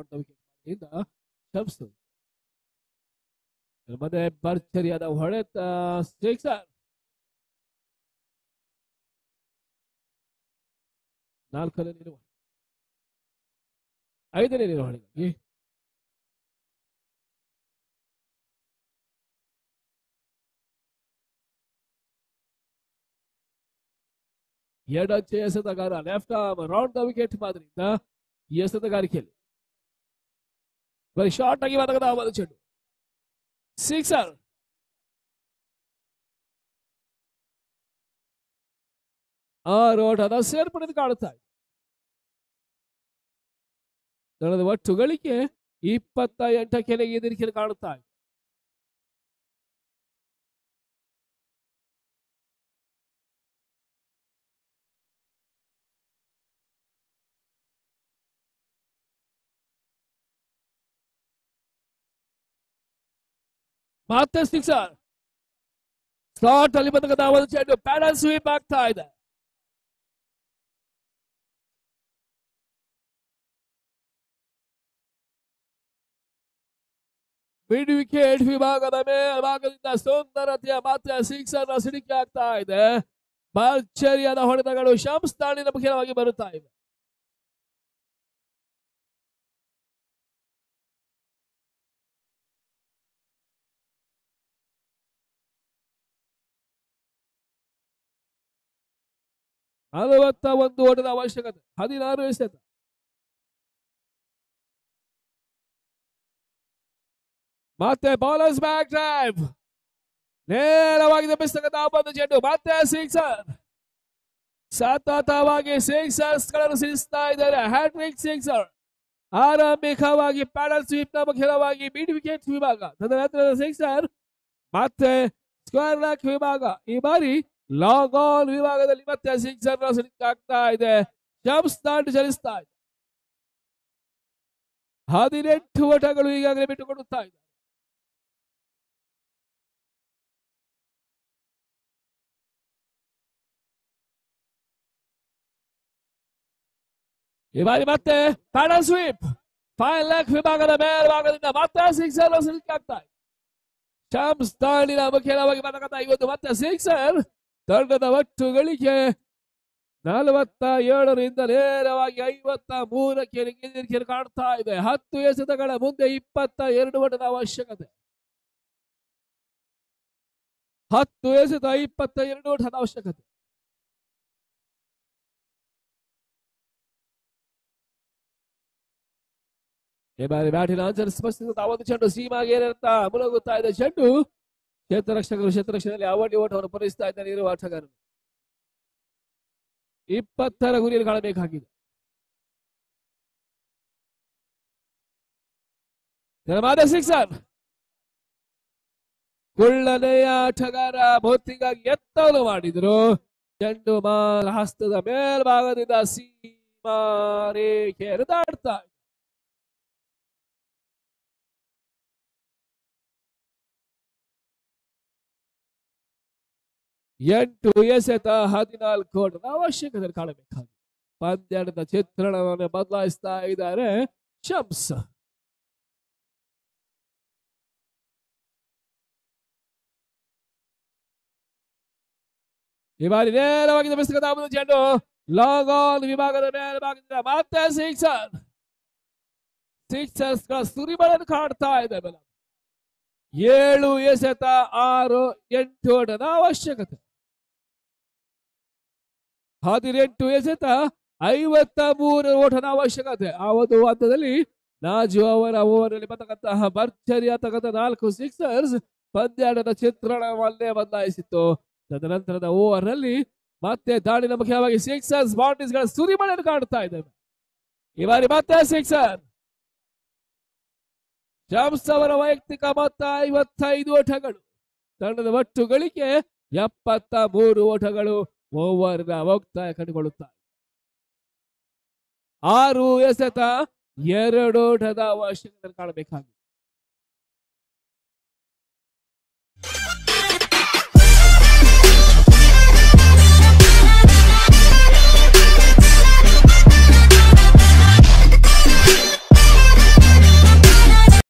ಅಂತ ವಿಕೆಟ್ ಶಮ್ಸ್ ಮತ್ತೆ ಭರ್ಜರಿಯಾದ ಹೊಡೆತ ಸಿಕ್ಸರ್ ನಾಲ್ಕನೇ ನಿರ್ವಹಣೆ ಐದನೇ ನಿರ್ವಹಣೆಗಾಗಿ ಎಡಚ್ಚೆ ಎಸೆತಗಾರ left arm round the wicket ಮಾದರಿಯಿಂದ ಈ ಎಸೆತಗಾರಿಕೆಯಲ್ಲಿ ಬರೀ ಶಾರ್ಟ್ ಆಗಿ ಬದಕದ ಒಂದು ಚೆಂಡು ಸಿಕ್ಸರ್ ಆರು ಓಟದ ಸೇರ್ಪಡೆ ಕಾಣುತ್ತಾ ಇದೆ ದಳದ ಒಟ್ಟು ಗಳಿಕೆ ಇಪ್ಪತ್ತ ಎಂಟಕ್ಕೆ ಎದುರಿಕೆ ಕಾಣುತ್ತಾ ಇದೆ ಮತ್ತೆ ಸಿಕ್ಸರ್ ಸ್ಲಾಟ್ ಅಲ್ಲಿ ಬಂದ ಒಂದು ಚೆಂಡು ಪ್ಯಾಡಲ್ ಸ್ವೀಪ್ ಆಗ್ತಾ ಇದೆ ಮಿಡ್ ವಿಕೆಟ್ ವಿಭಾಗದ ಮೇಲ್ಭಾಗದಿಂದ ಸುಂದರತೆಯ ಮತ್ತೆ ಸಿಕ್ಸರ್ ಸಿಡಿಕೆ ಆಗ್ತಾ ಇದೆ ಭರ್ಜರಿಯಾದ ಹೊಡೆತಗಳು ಶಮ್ಸ್ ತಾಣಿನ ಮುಖ್ಯವಾಗಿ ಬರುತ್ತಾ ಇವೆ ನಲವತ್ತ ಒಂದು ಓಟದ ಅವಶ್ಯಕತೆ ಹದಿನಾರು ಎಸೆತ ಮತ್ತೆ ಬೌಲರ್ಸ್ ಬ್ಯಾಕ್ ಡ್ರೈವ್ ನೇರವಾಗಿ ತಪ್ಪಿಸ್ತಕ್ಕಂಥ ಒಂದು ಚೆಂಡು ಮತ್ತೆ ಸಿಕ್ಸರ್ ಸತತವಾಗಿ ಸಿಕ್ಸರ್ಸ್ ಗಳನ್ನು ಸಿಡಿಸ್ತಾ ಇದ್ದಾರೆ ಹ್ಯಾಟ್ರಿಕ್ ಸಿಕ್ಸರ್ ಆರಂಭಿಕವಾಗಿ ಪ್ಯಾಡಲ್ ಸ್ವೀಪ್ ನ ಮುಖ್ಯವಾಗಿ ಮಿಡ್ ವಿಕೆಟ್ ವಿಭಾಗ ತದನಂತರದ ಸಿಕ್ಸರ್ ಮತ್ತೆ ಸ್ಕ್ವೇರ್ ಲಾಕ್ ವಿಭಾಗ ಈ ಬಾರಿ ಲಾಂಗ್ ಆನ್ ವಿಭಾಗದಲ್ಲಿ ಮತ್ತೆ ಸಿಕ್ಸರ್ ಆಗ್ತಾ ಇದೆ ಶಮ್ಸ್ ದಾಂಡು ಚಲಿಸ್ತಾ ಇದೆ ಹದಿನೆಂಟು ಓಟಗಳು ಈಗಾಗಲೇ ಬಿಟ್ಟುಕೊಡುತ್ತಾ ಇದೆ ಈ ಬಾರಿ ಮತ್ತೆ ಪ್ಯಾಡಲ್ ಸ್ವೀಪ್ ಫೈವ್ ಲ್ಯಾಕ್ ವಿಭಾಗದ ಮೇಲ್ಭಾಗದಿಂದ ಮತ್ತೆ ಸಿಕ್ಸರ್ ಆಗ್ತಾ ಇದೆ ಶಮ್ಸ್ ತಾಳಿನ ಮುಖ್ಯವಾಗಿ ಬರಕತ್ತ ಇವತ್ತು ಮತ್ತೆ ಸಿಕ್ಸರ್ ತಂಡದ ಒಟ್ಟು ಗಳಿಕೆ ನಲವತ್ತ ಏಳರಿಂದ ನೇರವಾಗಿ ಐವತ್ತ ಮೂರಕ್ಕೆ ನಿರೀಕ್ಷೆ ಕಾಣ್ತಾ ಇದೆ ಹತ್ತು ಎಸೆತಗಳ ಮುಂದೆ ಇಪ್ಪತ್ತ ಎರಡು ಓಟದ ಅವಶ್ಯಕತೆ ಹತ್ತು ಎಸೆತ ಇಪ್ಪತ್ತ ಎರಡು ಓಟದ ಅವಶ್ಯಕತೆ ಈ ಬಾರಿ ಬ್ಯಾಟಿನ ಆನ್ಸರ್ ಸ್ಪಷ್ಟಿಸಿದ ಒಂದು ಚೆಂಡು ಸೀಮಾಗೆ ಏನಂತ ಮುಳುಗುತ್ತಾ ಇದೆ ಚೆಂಡು ಕ್ಷೇತ್ರರಕ್ಷಕರು ಕ್ಷೇತ್ರರಕ್ಷಣೆಯಲ್ಲಿ ಅವಧಿ ಓಟವನ್ನು ಪೂರೈಸ್ತಾ ಇದ್ದಾರೆ ಇರುವ ಆಟಗಾರರು ಇಪ್ಪತ್ತರ ಗುರಿಯಲ್ಲಿ ಕಾಣಬೇಕಾಗಿದೆ ಮಾದ ಸಿಕ್ಸರ್ ಕುಳ್ಳನೆಯ ಆಟಗಾರ ಬಹುತಿಗಾಗಿ ಎತ್ತಲು ಮಾಡಿದ್ರು ಚೆಂಡು ಮಾಲ ಹಸ್ತದ ಮೇಲ್ಭಾಗದಿಂದ ಸೀಮಾ ರೇಖೆ ಹರಿದಾಡ್ತಾ ಇದೆ. ಎಂಟು ಎಸೆತ ಹದಿನಾಲ್ಕು ಓಟದ ಅವಶ್ಯಕತೆ ಕಾಣಬೇಕಾಗಿದೆ ಪಂದ್ಯದ ಚಿತ್ರಣವನ್ನು ಬದಲಾಯಿಸ್ತಾ ಇದ್ದಾರೆ ಶಮ್ಸ್ ಈ ಬಾರಿ ನೇರವಾಗಿ ತಪ್ಪಿಸ್ತಕ್ಕಂಥ ಒಂದು ಚೆಂಡು ಲಾಂಗ್ ಆನ್ ವಿಭಾಗದ ಮೇಲ್ಭಾಗದಿಂದ ಮತ್ತೆ ಸಿಕ್ಸರ್ ಸಿಕ್ಸರ್ಸ್ ಗಳ ಸುರಿಮಳೆಯನ್ನು ಕಾಡ್ತಾ ಇದೆ ಬೆಲ ಏಳು ಎಸೆತ ಆರು ಎಂಟು ಓಟದ ಅವಶ್ಯಕತೆ ಹದಿನೆಂಟು ಎಸೆತ ಐವತ್ತ ಮೂರು ಓಟದ ಅವಶ್ಯಕತೆ ಆ ಒಂದು ಹಂತದಲ್ಲಿ ನಾಜು ಅವರ ಓವರ್ ಅಲ್ಲಿ ಬರ್ತಕ್ಕಂತಹ ಭರ್ಜರಿ ಅಂತಕ್ಕಂಥ ನಾಲ್ಕು ಸಿಕ್ಸರ್ಸ್ ಪಂದ್ಯಾಟದ ಚಿತ್ರಣವನ್ನೇ ಬದಲಾಯಿಸಿತ್ತು ತದನಂತರದ ಓವರ್ ಅಲ್ಲಿ ಮತ್ತೆ ದಾಳಿನ ಮುಖ್ಯವಾಗಿ ಸಿಕ್ಸರ್ಸ್ ಬೌಂಡ್ರೀಸ್ ಗಳ ಸುರಿಮಳೆಯನ್ನು ಕಾಣುತ್ತಾ ಇದ್ದೇವೆ ಈ ಬಾರಿ ಮತ್ತೆ ಸಿಕ್ಸರ್ ಶಾಮ್ಸ್ ಅವರ ವೈಯಕ್ತಿಕ ಮೊತ್ತ ಐವತ್ತೈದು ಓಟಗಳು ತಂಡದ ಒಟ್ಟು ಗಳಿಕೆ ಎಪ್ಪತ್ತ ಮೂರು ಓಟಗಳು ಓವರ್ ಮುಕ್ತಾಯ ಕಂಡುಕೊಳ್ಳುತ್ತಾರೆ ಆರು ಎಸೆತ ಎರಡು ಓಟದ ಅವಶ್ಯಕತೆ ಕಾಣಬೇಕಾಗಿದೆ